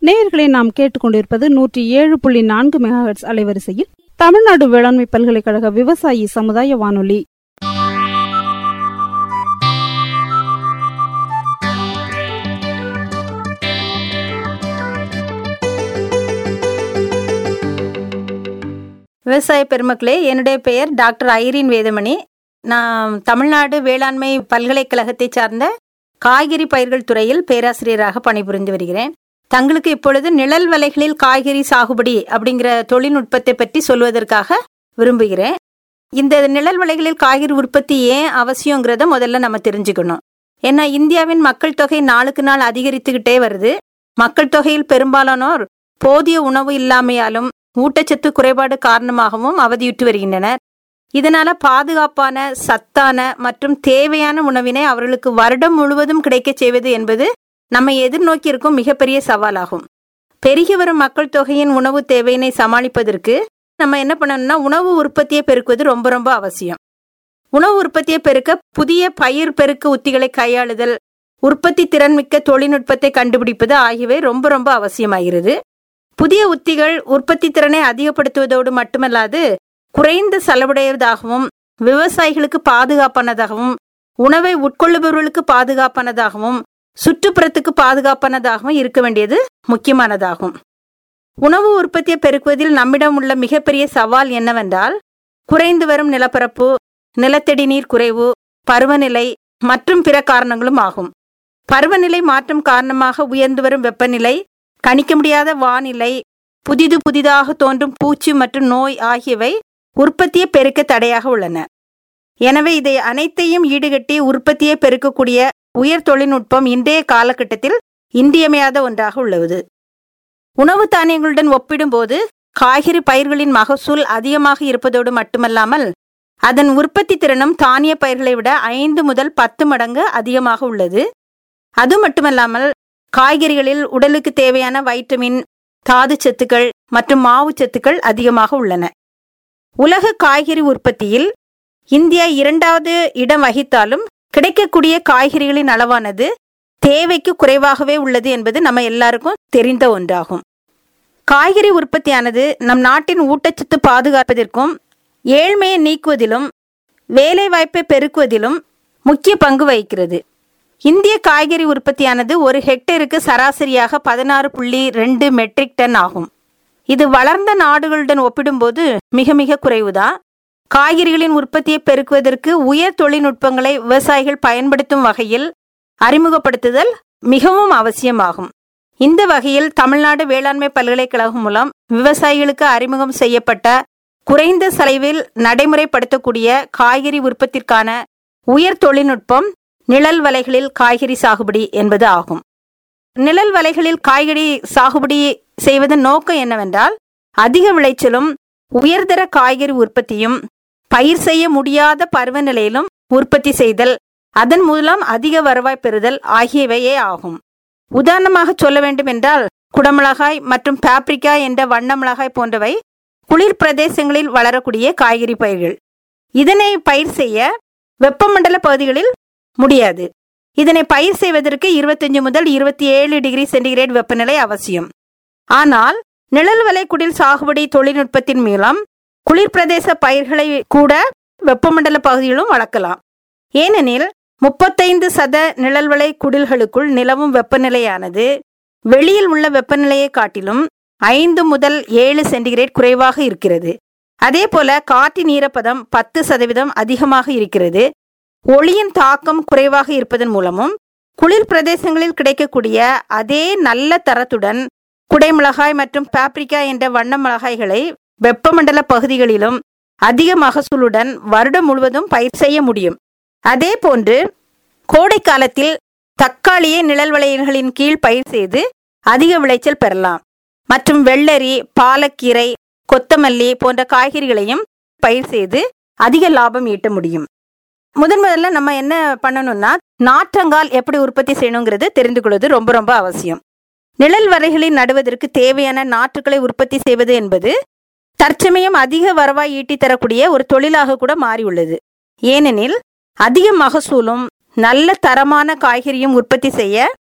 நேயர்களை நாம் கேட்டுக்கொண்டிருப்பது நூற்றி ஏழு புள்ளி நான்கு மெகாஹெட்ஸ் அலைவரிசையில் தமிழ்நாடு வேளாண்மை பல்கலைக்கழக விவசாயி சமுதாய வானொலி விவசாய பெருமக்களே என்னுடைய பெயர் டாக்டர் ஐரீன் வேதமணி நான் தமிழ்நாடு வேளாண்மை பல்கலைக்கழகத்தை சார்ந்த காய்கறி பயிர்கள் துறையில் பேராசிரியராக பணிபுரிந்து வருகிறேன் தங்களுக்கு இப்பொழுது நிழல் வலைகளில் காய்கறி சாகுபடி அப்படிங்கிற தொழில்நுட்பத்தை பற்றி சொல்வதற்காக விரும்புகிறேன் இந்த நிழல் வலைகளில் காய்கறி உற்பத்தி ஏன் அவசியங்கிறத முதல்ல நம்ம தெரிஞ்சுக்கணும் ஏன்னா இந்தியாவின் மக்கள் தொகை நாளுக்கு நாள் அதிகரித்துக்கிட்டே வருது மக்கள் தொகையில் பெரும்பாலானோர் போதிய உணவு இல்லாமையாலும் ஊட்டச்சத்து குறைபாடு காரணமாகவும் அவதியுற்று வருகின்றனர் இதனால பாதுகாப்பான சத்தான மற்றும் தேவையான உணவினை அவர்களுக்கு வருடம் முழுவதும் கிடைக்கச் செய்வது என்பது நம்ம எதிர்நோக்கி இருக்கும் மிகப்பெரிய சவாலாகும் பெருகி வரும் மக்கள் தொகையின் உணவு தேவையினை சமாளிப்பதற்கு நம்ம என்ன பண்ணணும்னா உணவு உற்பத்தியை பெருக்குவது ரொம்ப ரொம்ப அவசியம் உணவு உற்பத்தியை பெருக்க புதிய பயிர் பெருக்க உத்திகளை கையாளுதல் உற்பத்தி திறன்மிக்க தொழில்நுட்பத்தை கண்டுபிடிப்பது ஆகியவை ரொம்ப ரொம்ப அவசியமாகிறது புதிய உத்திகள் உற்பத்தி திறனை அதிகப்படுத்துவதோடு மட்டுமல்லாது குறைந்த செலவுடையதாகவும் விவசாயிகளுக்கு பாதுகாப்பானதாகவும் உணவை உட்கொள்ளுபவர்களுக்கு பாதுகாப்பானதாகவும் சுற்றுப்புறத்துக்கு பாதுகாப்பானதாகவும் இருக்க வேண்டியது முக்கியமானதாகும் உணவு உற்பத்தியை பெருக்குவதில் நம்மிடம் உள்ள மிகப்பெரிய சவால் என்னவென்றால் குறைந்து வரும் நிலப்பரப்பு நிலத்தடி நீர் குறைவு பருவநிலை மற்றும் பிற காரணங்களும் ஆகும் பருவநிலை மாற்றம் காரணமாக உயர்ந்து வரும் வெப்பநிலை கணிக்க முடியாத வானிலை புதிது புதிதாக தோன்றும் பூச்சி மற்றும் நோய் ஆகியவை உற்பத்தியை பெருக்க தடையாக உள்ளன எனவே இதை அனைத்தையும் ஈடுகட்டி உற்பத்தியை பெருக்கக்கூடிய உயர் தொழில்நுட்பம் இன்றைய காலகட்டத்தில் இன்றியமையாத ஒன்றாக உள்ளது உணவு தானியங்களுடன் ஒப்பிடும்போது காய்கறி பயிர்களின் மகசூல் அதிகமாக இருப்பதோடு மட்டுமல்லாமல் அதன் உற்பத்தி திறனும் தானிய பயிர்களை விட ஐந்து முதல் பத்து மடங்கு அதிகமாக உள்ளது அது மட்டுமல்லாமல் காய்கறிகளில் உடலுக்கு தேவையான வைட்டமின் தாது சத்துக்கள் மற்றும் மாவு சத்துக்கள் அதிகமாக உள்ளன உலக காய்கறி உற்பத்தியில் இந்தியா இரண்டாவது இடம் வகித்தாலும் கிடைக்கக்கூடிய காய்கறிகளின் அளவானது தேவைக்கு குறைவாகவே உள்ளது என்பது நம்ம எல்லாருக்கும் தெரிந்த ஒன்றாகும் காய்கறி உற்பத்தியானது நம் நாட்டின் ஊட்டச்சத்து பாதுகாப்பதற்கும் ஏழ்மையை நீக்குவதிலும் வேலைவாய்ப்பை பெருக்குவதிலும் முக்கிய பங்கு வகிக்கிறது இந்திய காய்கறி உற்பத்தியானது ஒரு ஹெக்டேருக்கு சராசரியாக பதினாறு புள்ளி ரெண்டு மெட்ரிக் டன் ஆகும் இது வளர்ந்த நாடுகளுடன் ஒப்பிடும்போது மிக மிக குறைவுதான் காய்கறிகளின் உற்பத்தியை பெருக்குவதற்கு உயர் தொழில்நுட்பங்களை விவசாயிகள் பயன்படுத்தும் வகையில் அறிமுகப்படுத்துதல் மிகவும் அவசியமாகும் இந்த வகையில் தமிழ்நாடு வேளாண்மை பல்கலைக்கழகம் மூலம் விவசாயிகளுக்கு அறிமுகம் செய்யப்பட்ட குறைந்த செலவில் நடைமுறைப்படுத்தக்கூடிய காய்கறி உற்பத்திற்கான உயர் தொழில்நுட்பம் நிழல் வலைகளில் காய்கறி சாகுபடி என்பது ஆகும் நிழல் வலைகளில் காய்கறி சாகுபடி செய்வதன் நோக்கம் என்னவென்றால் அதிக விளைச்சலும் உயர்தர காய்கறி உற்பத்தியும் பயிர் செய்ய முடியாத பருவநிலையிலும் உற்பத்தி செய்தல் அதன் மூலம் அதிக வருவாய் பெறுதல் ஆகியவையே ஆகும் உதாரணமாக சொல்ல வேண்டும் என்றால் குடமிளகாய் மற்றும் பாப்ரிக்கா என்ற வண்ண மிளகாய் போன்றவை குளிர் பிரதேசங்களில் வளரக்கூடிய காய்கறி பயிர்கள் இதனை பயிர் செய்ய வெப்பமண்டல பகுதிகளில் முடியாது இதனை பயிர் செய்வதற்கு இருபத்தஞ்சு முதல் இருபத்தி ஏழு டிகிரி சென்டிகிரேட் வெப்பநிலை அவசியம் ஆனால் நிழல் வலை குடில் சாகுபடி தொழில்நுட்பத்தின் மூலம் குளிர் பிரதேச பயிர்களை கூட வெப்பமண்டல பகுதியிலும் வளர்க்கலாம் ஏனெனில் முப்பத்தைந்து சத நிழல்வலை குடில்களுக்குள் நிலவும் வெப்பநிலையானது வெளியில் உள்ள வெப்பநிலையை காட்டிலும் ஐந்து முதல் ஏழு சென்டிகிரேட் குறைவாக இருக்கிறது அதே போல காற்றின் ஈரப்பதம் பத்து சதவீதம் அதிகமாக இருக்கிறது ஒளியின் தாக்கம் குறைவாக இருப்பதன் மூலமும் குளிர் பிரதேசங்களில் கிடைக்கக்கூடிய அதே நல்ல தரத்துடன் குடைமிளகாய் மற்றும் பாப்ரிக்கா என்ற வண்ண மிளகாய்களை வெப்பமண்டல பகுதிகளிலும் அதிக மகசூலுடன் வருடம் முழுவதும் பயிர் செய்ய முடியும் அதே போன்று கோடை காலத்தில் தக்காளியை நிழல் வளையல்களின் கீழ் பயிர் செய்து அதிக விளைச்சல் பெறலாம் மற்றும் வெள்ளரி பாலக்கீரை கொத்தமல்லி போன்ற காய்கறிகளையும் பயிர் செய்து அதிக லாபம் ஈட்ட முடியும் முதன் முதல்ல நம்ம என்ன பண்ணணும்னா நாற்றங்கால் எப்படி உற்பத்தி செய்யணுங்கிறது தெரிந்து கொள்வது ரொம்ப ரொம்ப அவசியம் நிழல் வரைகளில் நடுவதற்கு தேவையான நாற்றுகளை உற்பத்தி செய்வது என்பது தற்சமயம் அதிக வருவாய் ஈட்டி தரக்கூடிய ஒரு தொழிலாக கூட மாறியுள்ளது ஏனெனில் அதிக மகசூலும் நல்ல தரமான காய்கறியும் உற்பத்தி செய்ய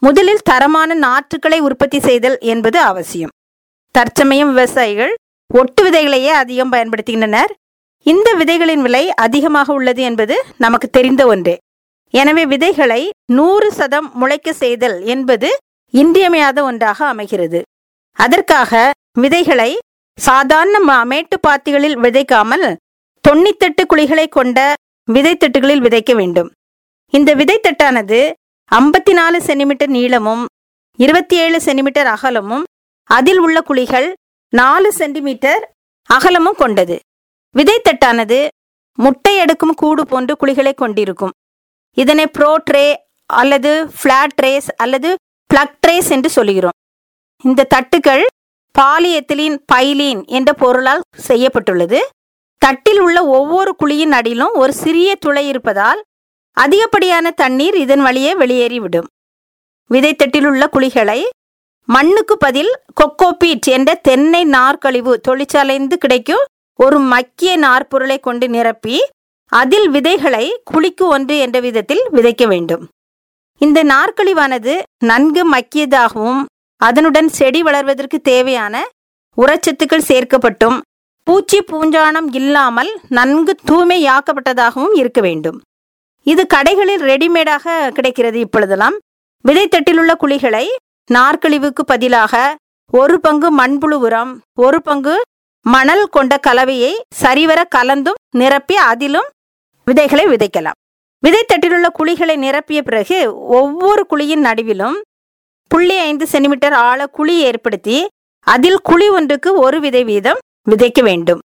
முதலில் தரமான நாற்றுக்களை உற்பத்தி செய்தல் என்பது அவசியம் தற்சமயம் விவசாயிகள் ஒட்டு விதைகளையே அதிகம் பயன்படுத்துகின்றனர் இந்த விதைகளின் விலை அதிகமாக உள்ளது என்பது நமக்கு தெரிந்த ஒன்றே எனவே விதைகளை நூறு சதம் முளைக்க செய்தல் என்பது இன்றியமையாத ஒன்றாக அமைகிறது அதற்காக விதைகளை சாதாரண ம- மேட்டுப்பாத்திகளில் விதைக்காமல் தொண்ணூத்தெட்டு குழிகளை கொண்ட விதைத்தட்டுகளில் விதைக்க வேண்டும் இந்த விதைத்தட்டானது ஐம்பத்தி நாலு சென்டிமீட்டர் நீளமும் இருபத்தி ஏழு சென்டிமீட்டர் அகலமும் அதில் உள்ள குழிகள் நாலு சென்டிமீட்டர் அகலமும் கொண்டது விதைத்தட்டானது முட்டை எடுக்கும் கூடு போன்று குழிகளை கொண்டிருக்கும் இதனை ப்ரோ ட்ரே அல்லது ஃப்ளாட் ட்ரேஸ் அல்லது பிளக் ட்ரேஸ் என்று சொல்கிறோம் இந்த தட்டுகள் பாலிஎத்திலீன் பைலீன் என்ற பொருளால் செய்யப்பட்டுள்ளது தட்டில் உள்ள ஒவ்வொரு குழியின் அடியிலும் ஒரு சிறிய துளை இருப்பதால் அதிகப்படியான தண்ணீர் இதன் வழியே வெளியேறிவிடும் விதைத்தட்டில் உள்ள குழிகளை மண்ணுக்கு பதில் கொக்கோபீட் என்ற தென்னை நார்க்கழிவு தொழிற்சாலைந்து கிடைக்கும் ஒரு மக்கிய நார்ப்பொருளை கொண்டு நிரப்பி அதில் விதைகளை குழிக்கு ஒன்று என்ற விதத்தில் விதைக்க வேண்டும் இந்த நார்க்கழிவானது நன்கு மக்கியதாகவும் அதனுடன் செடி வளர்வதற்கு தேவையான உரச்சத்துக்கள் சேர்க்கப்பட்டும் பூச்சி பூஞ்சானம் இல்லாமல் நன்கு தூய்மையாக்கப்பட்டதாகவும் இருக்க வேண்டும் இது கடைகளில் ரெடிமேடாக கிடைக்கிறது இப்பொழுதெல்லாம் விதைத்தட்டிலுள்ள குழிகளை நார்க்கழிவுக்கு பதிலாக ஒரு பங்கு மண்புழு உரம் ஒரு பங்கு மணல் கொண்ட கலவையை சரிவர கலந்தும் நிரப்பி அதிலும் விதைகளை விதைக்கலாம் விதைத்தட்டிலுள்ள குழிகளை நிரப்பிய பிறகு ஒவ்வொரு குழியின் நடுவிலும் புள்ளி ஐந்து சென்டிமீட்டர் ஆழ குழி ஏற்படுத்தி அதில் குழி ஒன்றுக்கு ஒரு விதை வீதம் விதைக்க வேண்டும்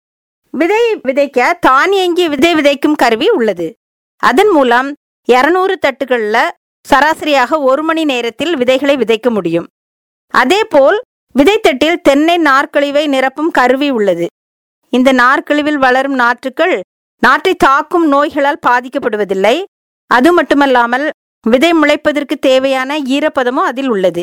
விதை விதைக்க தானியங்கி விதை விதைக்கும் கருவி உள்ளது அதன் மூலம் இருநூறு தட்டுகள்ல சராசரியாக ஒரு மணி நேரத்தில் விதைகளை விதைக்க முடியும் அதேபோல் விதைத்தட்டில் தென்னை நார்க்கழிவை நிரப்பும் கருவி உள்ளது இந்த நார்க்கழிவில் வளரும் நாற்றுக்கள் நாற்றை தாக்கும் நோய்களால் பாதிக்கப்படுவதில்லை அது மட்டுமல்லாமல் விதை முளைப்பதற்கு தேவையான ஈரப்பதமும் அதில் உள்ளது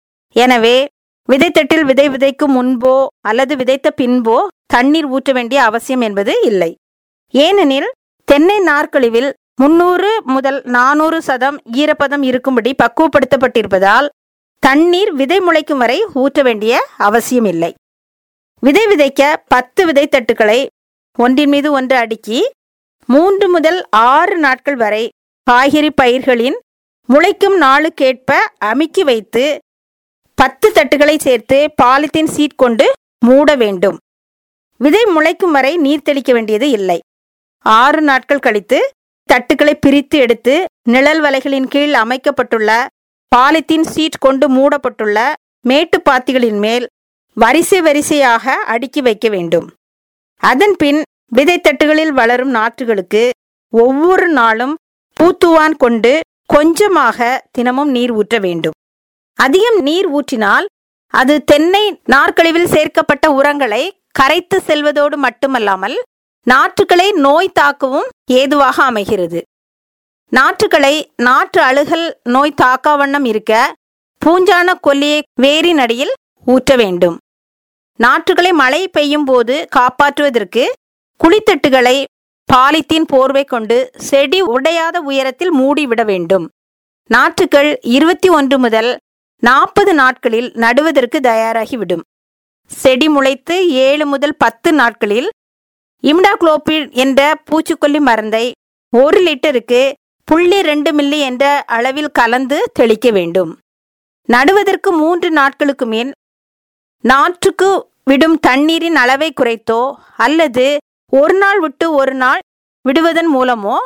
எனவே விதைத்தட்டில் விதை விதைக்கும் முன்போ அல்லது விதைத்த பின்போ தண்ணீர் ஊற்ற வேண்டிய அவசியம் என்பது இல்லை ஏனெனில் தென்னை நார்க்கழிவில் முன்னூறு முதல் நானூறு சதம் ஈரப்பதம் இருக்கும்படி பக்குவப்படுத்தப்பட்டிருப்பதால் தண்ணீர் விதை முளைக்கும் வரை ஊற்ற வேண்டிய அவசியம் இல்லை விதை விதைக்க பத்து விதைத்தட்டுகளை ஒன்றின் மீது ஒன்று அடுக்கி மூன்று முதல் ஆறு நாட்கள் வரை காய்கறி பயிர்களின் முளைக்கும் நாளுக்கேற்ப அமுக்கி வைத்து பத்து தட்டுகளை சேர்த்து பாலித்தீன் சீட் கொண்டு மூட வேண்டும் விதை முளைக்கும் வரை நீர் தெளிக்க வேண்டியது இல்லை ஆறு நாட்கள் கழித்து தட்டுகளை பிரித்து எடுத்து நிழல் வலைகளின் கீழ் அமைக்கப்பட்டுள்ள பாலித்தீன் சீட் கொண்டு மூடப்பட்டுள்ள மேட்டுப்பாத்திகளின் மேல் வரிசை வரிசையாக அடுக்கி வைக்க வேண்டும் அதன் பின் விதைத்தட்டுகளில் வளரும் நாற்றுகளுக்கு ஒவ்வொரு நாளும் பூத்துவான் கொண்டு கொஞ்சமாக தினமும் நீர் ஊற்ற வேண்டும் அதிகம் நீர் ஊற்றினால் அது தென்னை நார்க்கழிவில் சேர்க்கப்பட்ட உரங்களை கரைத்து செல்வதோடு மட்டுமல்லாமல் நாற்றுகளை நோய் தாக்கவும் ஏதுவாக அமைகிறது நாற்றுகளை நாற்று அழுகல் நோய் தாக்கா வண்ணம் இருக்க பூஞ்சான கொல்லியை வேரின் அடியில் ஊற்ற வேண்டும் நாற்றுகளை மழை பெய்யும் போது காப்பாற்றுவதற்கு குழித்தட்டுகளை பாலித்தீன் போர்வை கொண்டு செடி உடையாத உயரத்தில் மூடிவிட வேண்டும் நாற்றுகள் இருபத்தி ஒன்று முதல் நாற்பது நாட்களில் நடுவதற்கு தயாராகிவிடும் செடி முளைத்து ஏழு முதல் பத்து நாட்களில் இம்டாக்ளோபிட் என்ற பூச்சிக்கொல்லி மருந்தை ஒரு லிட்டருக்கு புள்ளி ரெண்டு மில்லி என்ற அளவில் கலந்து தெளிக்க வேண்டும் நடுவதற்கு மூன்று நாட்களுக்கு மேல் நாற்றுக்கு விடும் தண்ணீரின் அளவை குறைத்தோ அல்லது ஒரு நாள் விட்டு ஒரு நாள் விடுவதன் மூலமோ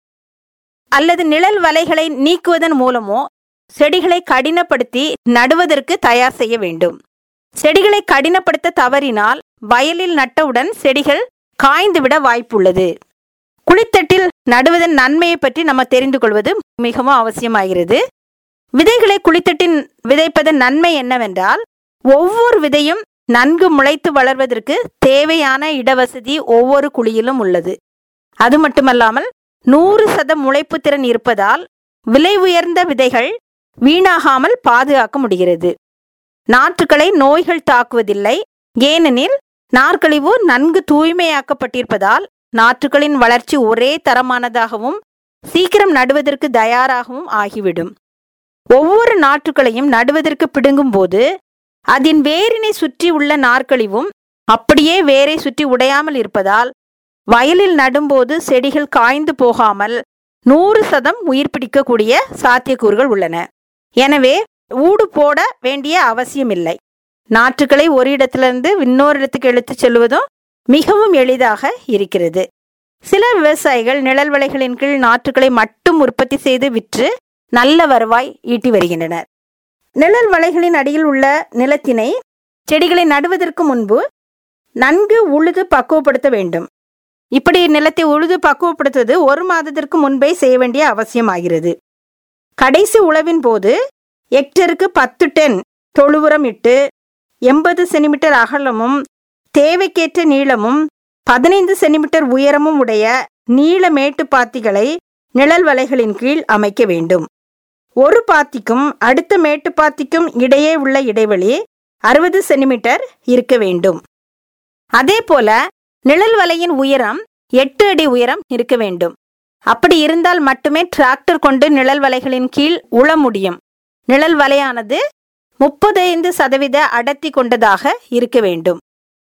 அல்லது நிழல் வலைகளை நீக்குவதன் மூலமோ செடிகளை கடினப்படுத்தி நடுவதற்கு தயார் செய்ய வேண்டும் செடிகளை கடினப்படுத்த தவறினால் வயலில் நட்டவுடன் செடிகள் காய்ந்துவிட வாய்ப்புள்ளது குளித்தட்டில் நடுவதன் நன்மையை பற்றி நம்ம தெரிந்து கொள்வது மிகவும் அவசியமாகிறது விதைகளை குளித்தட்டின் விதைப்பதன் நன்மை என்னவென்றால் ஒவ்வொரு விதையும் நன்கு முளைத்து வளர்வதற்கு தேவையான இடவசதி ஒவ்வொரு குழியிலும் உள்ளது அது மட்டுமல்லாமல் நூறு சத முளைப்பு திறன் இருப்பதால் விலை உயர்ந்த விதைகள் வீணாகாமல் பாதுகாக்க முடிகிறது நாற்றுகளை நோய்கள் தாக்குவதில்லை ஏனெனில் நார்க்கழிவு நன்கு தூய்மையாக்கப்பட்டிருப்பதால் நாற்றுகளின் வளர்ச்சி ஒரே தரமானதாகவும் சீக்கிரம் நடுவதற்கு தயாராகவும் ஆகிவிடும் ஒவ்வொரு நாற்றுகளையும் நடுவதற்கு பிடுங்கும் போது அதன் வேரினை சுற்றி உள்ள நாற்கழிவும் அப்படியே வேரை சுற்றி உடையாமல் இருப்பதால் வயலில் நடும்போது செடிகள் காய்ந்து போகாமல் நூறு சதம் உயிர் பிடிக்கக்கூடிய சாத்தியக்கூறுகள் உள்ளன எனவே ஊடு போட வேண்டிய அவசியமில்லை நாற்றுகளை ஒரு இடத்திலிருந்து இன்னொரு இடத்துக்கு எடுத்துச் செல்வதும் மிகவும் எளிதாக இருக்கிறது சில விவசாயிகள் நிழல் வலைகளின் கீழ் நாற்றுகளை மட்டும் உற்பத்தி செய்து விற்று நல்ல வருவாய் ஈட்டி வருகின்றனர் நிழல் வலைகளின் அடியில் உள்ள நிலத்தினை செடிகளை நடுவதற்கு முன்பு நன்கு உழுது பக்குவப்படுத்த வேண்டும் இப்படி நிலத்தை உழுது பக்குவப்படுத்துவது ஒரு மாதத்திற்கு முன்பே செய்ய வேண்டிய அவசியமாகிறது கடைசி உழவின் போது ஹெக்டருக்கு பத்து டன் தொழு உரம் இட்டு எண்பது சென்டிமீட்டர் அகலமும் தேவைக்கேற்ற நீளமும் பதினைந்து சென்டிமீட்டர் உயரமும் உடைய நீள மேட்டு பாத்திகளை நிழல் வலைகளின் கீழ் அமைக்க வேண்டும் ஒரு பாத்திக்கும் அடுத்த மேட்டு பாத்திக்கும் இடையே உள்ள இடைவெளி அறுபது சென்டிமீட்டர் இருக்க வேண்டும் அதே போல நிழல் வலையின் உயரம் எட்டு அடி உயரம் இருக்க வேண்டும் அப்படி இருந்தால் மட்டுமே டிராக்டர் கொண்டு நிழல் வலைகளின் கீழ் உழ முடியும் நிழல் வலையானது முப்பத்தைந்து சதவீத அடர்த்தி கொண்டதாக இருக்க வேண்டும்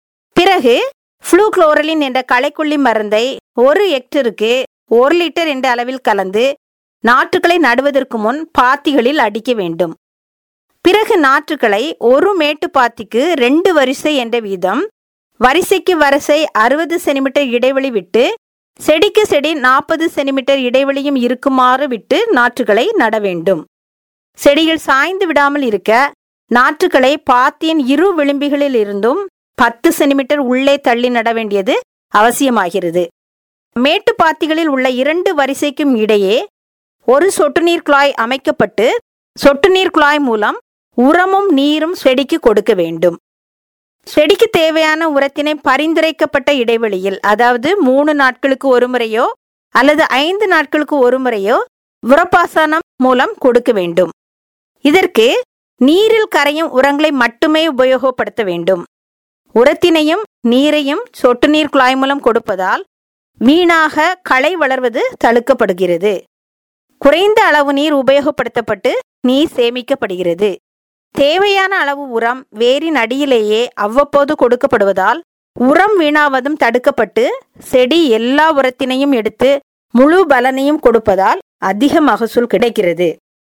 பிறகு ஃப்ளூக்ளோரலின் என்ற களைக்கொல்லி மருந்தை ஒரு ஹெக்டருக்கு ஒரு லிட்டர் என்ற அளவில் கலந்து நாற்றுகளை நடுவதற்கு முன் பாத்திகளில் அடிக்க வேண்டும் பிறகு நாற்றுகளை ஒரு மேட்டு பாத்திக்கு ரெண்டு வரிசை என்ற வீதம் வரிசைக்கு வரிசை அறுபது சென்டிமீட்டர் இடைவெளி விட்டு செடிக்கு செடி நாற்பது சென்டிமீட்டர் இடைவெளியும் இருக்குமாறு விட்டு நாற்றுகளை நட வேண்டும் செடிகள் சாய்ந்து விடாமல் இருக்க நாற்றுகளை பாத்தியின் இரு விளிம்புகளில் இருந்தும் பத்து சென்டிமீட்டர் உள்ளே தள்ளி நட வேண்டியது அவசியமாகிறது மேட்டு பாத்திகளில் உள்ள இரண்டு வரிசைக்கும் இடையே ஒரு சொட்டு நீர் குழாய் அமைக்கப்பட்டு சொட்டு நீர் குழாய் மூலம் உரமும் நீரும் செடிக்கு கொடுக்க வேண்டும் செடிக்கு தேவையான உரத்தினை பரிந்துரைக்கப்பட்ட இடைவெளியில் அதாவது மூணு நாட்களுக்கு ஒரு முறையோ அல்லது ஐந்து நாட்களுக்கு ஒரு முறையோ உரப்பாசனம் மூலம் கொடுக்க வேண்டும் இதற்கு நீரில் கரையும் உரங்களை மட்டுமே உபயோகப்படுத்த வேண்டும் உரத்தினையும் நீரையும் சொட்டு நீர் குழாய் மூலம் கொடுப்பதால் வீணாக களை வளர்வது தடுக்கப்படுகிறது குறைந்த அளவு நீர் உபயோகப்படுத்தப்பட்டு நீர் சேமிக்கப்படுகிறது தேவையான அளவு உரம் வேரின் அடியிலேயே அவ்வப்போது கொடுக்கப்படுவதால் உரம் வீணாவதும் தடுக்கப்பட்டு செடி எல்லா உரத்தினையும் எடுத்து முழு பலனையும் கொடுப்பதால் அதிக மகசூல் கிடைக்கிறது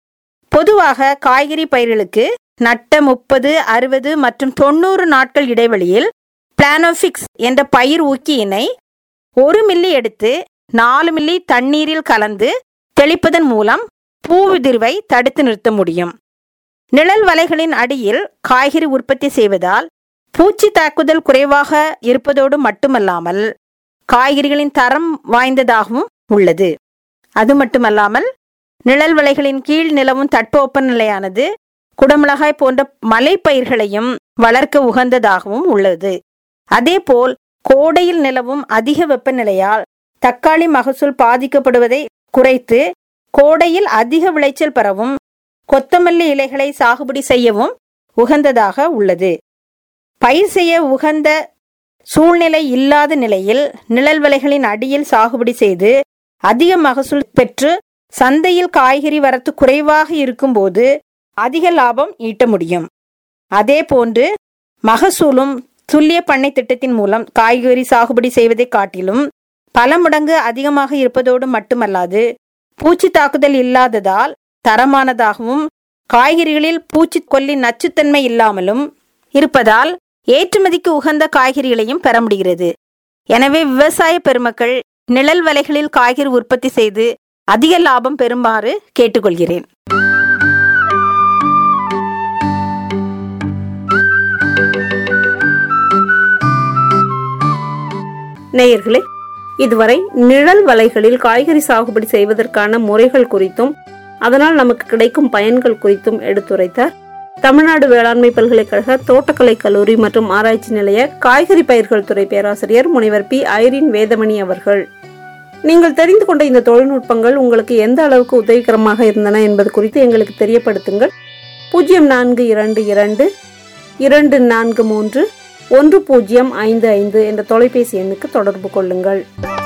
பொதுவாக காய்கறி பயிர்களுக்கு நட்ட முப்பது அறுபது மற்றும் தொண்ணூறு நாட்கள் இடைவெளியில் பிளானோபிக்ஸ் என்ற பயிர் ஊக்கியினை ஒரு மில்லி எடுத்து நாலு மில்லி தண்ணீரில் கலந்து தெளிப்பதன் மூலம் பூவுதிர்வை தடுத்து நிறுத்த முடியும் நிழல் வலைகளின் அடியில் காய்கறி உற்பத்தி செய்வதால் பூச்சி தாக்குதல் குறைவாக இருப்பதோடு மட்டுமல்லாமல் காய்கறிகளின் தரம் வாய்ந்ததாகவும் உள்ளது அது மட்டுமல்லாமல் நிழல் வலைகளின் கீழ் நிலவும் தட்பவெப்ப நிலையானது குடமிளகாய் போன்ற மலைப்பயிர்களையும் வளர்க்க உகந்ததாகவும் உள்ளது அதேபோல் கோடையில் நிலவும் அதிக வெப்பநிலையால் தக்காளி மகசூல் பாதிக்கப்படுவதை குறைத்து கோடையில் அதிக விளைச்சல் பெறவும் கொத்தமல்லி இலைகளை சாகுபடி செய்யவும் உகந்ததாக உள்ளது பயிர் செய்ய உகந்த சூழ்நிலை இல்லாத நிலையில் நிழல் வலைகளின் அடியில் சாகுபடி செய்து அதிக மகசூல் பெற்று சந்தையில் காய்கறி வரத்து குறைவாக இருக்கும்போது அதிக லாபம் ஈட்ட முடியும் அதே போன்று மகசூலும் துல்லிய பண்ணை திட்டத்தின் மூலம் காய்கறி சாகுபடி செய்வதை காட்டிலும் பல மடங்கு அதிகமாக இருப்பதோடு மட்டுமல்லாது பூச்சி தாக்குதல் இல்லாததால் தரமானதாகவும் காய்கறிகளில் பூச்சிக்கொல்லி நச்சுத்தன்மை இல்லாமலும் இருப்பதால் ஏற்றுமதிக்கு உகந்த காய்கறிகளையும் பெற முடிகிறது எனவே விவசாய பெருமக்கள் நிழல் வலைகளில் காய்கறி உற்பத்தி செய்து அதிக லாபம் பெறுமாறு கேட்டுக்கொள்கிறேன் நேயர்களே இதுவரை நிழல் வலைகளில் காய்கறி சாகுபடி செய்வதற்கான முறைகள் குறித்தும் அதனால் நமக்கு கிடைக்கும் பயன்கள் குறித்தும் எடுத்துரைத்தார் தமிழ்நாடு வேளாண்மை பல்கலைக்கழக தோட்டக்கலை கல்லூரி மற்றும் ஆராய்ச்சி நிலைய காய்கறி பயிர்கள் துறை பேராசிரியர் முனைவர் பி ஐரின் வேதமணி அவர்கள் நீங்கள் தெரிந்து கொண்ட இந்த தொழில்நுட்பங்கள் உங்களுக்கு எந்த அளவுக்கு உதவிகரமாக இருந்தன என்பது குறித்து எங்களுக்கு தெரியப்படுத்துங்கள் பூஜ்ஜியம் நான்கு இரண்டு இரண்டு இரண்டு நான்கு மூன்று ஒன்று பூஜ்ஜியம் ஐந்து ஐந்து என்ற தொலைபேசி எண்ணுக்கு தொடர்பு கொள்ளுங்கள்